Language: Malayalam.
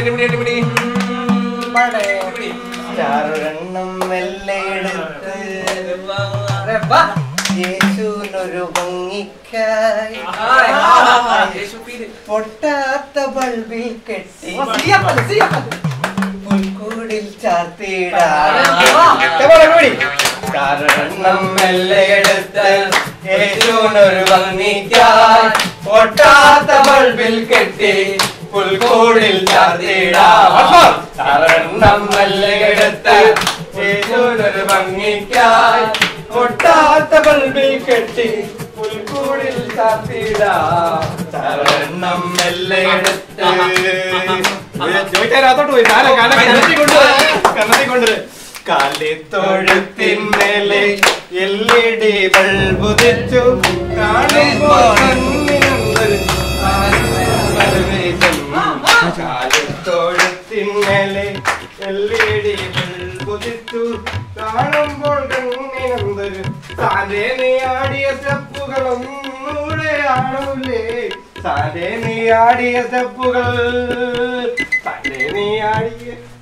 ചാറൊരെണ്ണം മെല്ലെ എടുത്ത് യേശുവിനൊരു ഭംഗിക്കായി പൊട്ടാത്ത ബൾബിൽ കെട്ടി പുൽക്കൂടിൽ ചാർത്തിയിടാം മെല്ലെ എടുത്ത് യേശുവിനൊരു ഭംഗിക്കായി പൊട്ടാത്ത ബൾബിൽ കെട്ടി പുൽക്കൂടിൽ ചാർത്തിയിടാം കാരണം മെല്ലെ എടുത്ത് യേശുവിനൊരു ഭംഗിക്കായി പൊട്ടാത്ത ബൾബിൽ കെട്ടി പുൽക്കൂടിൽ ചാർത്തിയിടാം കാരണം മെല്ലെ എടുത്ത് ചോദിക്കാനകത്തോട്ട് പോയി കണ്ണത്തി കൊണ്ട് കാലിത്തൊഴുത്തിന്മേലെ എൽ ഇ ഡി ബൾബുദിച്ചു കാണുമ്പോൾ കണ്ണിനൊന്നൊരു ആനന്ദാവേശം. കാലിത്തൊഴുത്തിന്മേലെ എൽ ഇ ഡി ബൾബുദിച്ചു കാണുമ്പോൾ കണ്ണിനൊന്നൊരു സാധേ നീ ആടിയ സ്റ്റെപ്പുകളൊന്നൂടെ ആടൂലേ സാധേ നീ ആടിയ സ്റ്റെപ്പുകൾ സാധേ നീ ആടിയ